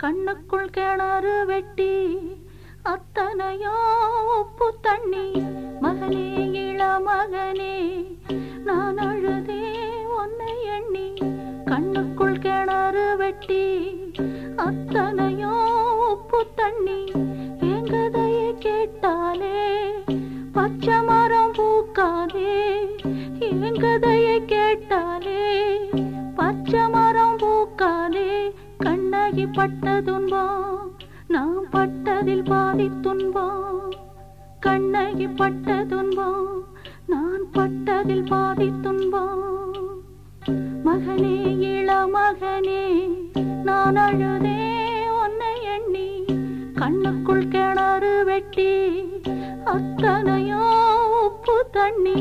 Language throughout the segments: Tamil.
கண்ணுக்குள் கிணறு வெட்டி அத்தனையோ உப்பு தண்ணி மகனே இள மகனே நான் அழுதே உன்னை எண்ணி கண்ணுக்குள் கிணறு வெட்டி அத்தனையோ உப்பு தண்ணி என் கதையை கேட்டாலே பச்சை மரம் பூக்காதே என் கதையை கேட்டாலே பச்சை மரம் பூக்காதே கண்ணகி பட்ட துன்பம் நான் பட்டதில் பாதி துன்பம் கண்ணகி பட்ட துன்பம் நான் பட்டதில் பாதி துன்பம் மகனே இள மகனே நான் அழுதே உன்னை எண்ணி கண்ணுக்குள் கிணறு வெட்டி அத்தனையோ உப்பு தண்ணி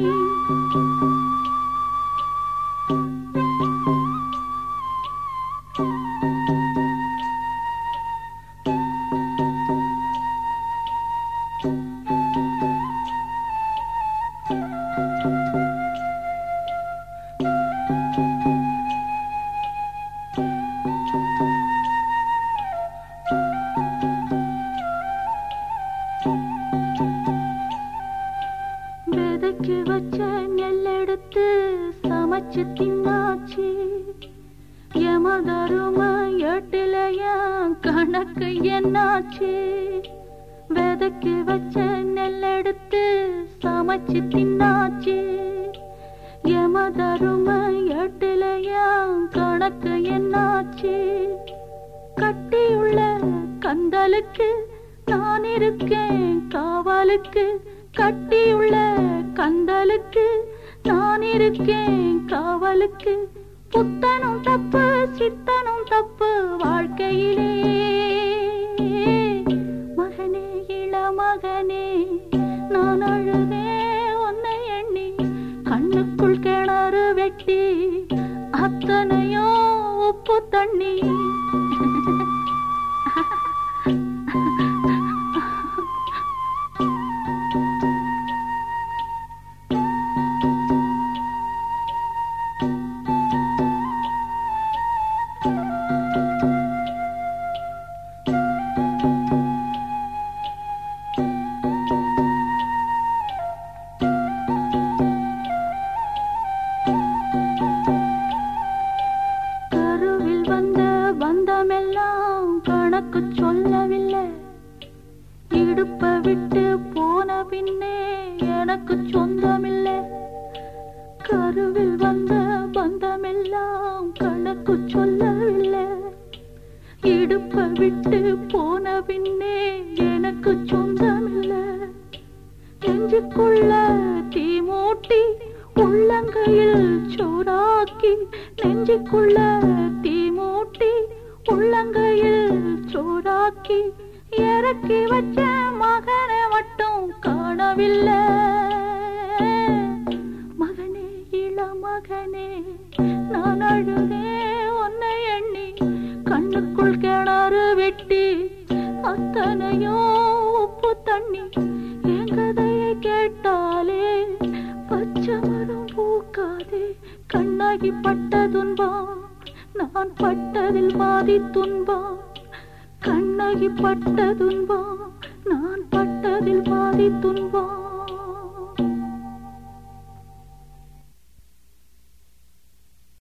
விதைக்கு வச்ச நெல் எடுத்து சமைச்சு தின்னாச்சு எமதரும எட்டிலையா கணக்கு என்னாச்சு விதைக்கு வச்ச நெல் எடுத்து சமைச்சு தின்னாச்சு எமதரும எட்டிலையா கணக்கு என்னாச்சு கட்டியுள்ள கந்தலுக்கு நான் இருக்கேன் காவலுக்கு கட்டியுள்ள கந்தலுக்கு நான் இருக்கேன் காவலுக்கு புத்தனும் தப்பு சித்தனும் தப்பு வாழ்க்கையிலே மகனே இள மகனே நான் அழுதே உன்னை எண்ணி கண்ணுக்குள் கிணறு வெட்டி அத்தனையோ உப்பு தண்ணி கருவில் வந்த பந்தமெல்லாம் கணக்கு சொல்லவில்லை இடுப்ப விட்டு போன பின்னே எனக்கு சொந்தமில்லை கருவில் வந்த பந்தமெல்லாம் கணக்கு சொல்லவில்லை இடுப்ப விட்டு போன பின்னே எனக்கு சொந்தமில்லை நெஞ்சுக்குள்ள தீ மூட்டி உள்ளங்கையில் சோறாக்கி நெஞ்சுக்குள்ள தீ மூட்டி உள்ளங்கையில் சோறாக்கி இறக்கி வச்ச மகனை மட்டும் காணவில்லை மகனே இள மகனே நான் அழுதே உன்னை எண்ணி கண்ணுக்குள் கிணறு வெட்டி அத்தனையோ உப்பு தண்ணி என் கதையை கேட்டாலே பச்சை மரம் பூக்காதே கண்ணாகி பட்ட துன்பம் நான் பட்டதில் பாதி துன்பம் கண்ணகி பட்ட துன்பம் நான் பட்டதில் பாதி துன்பம்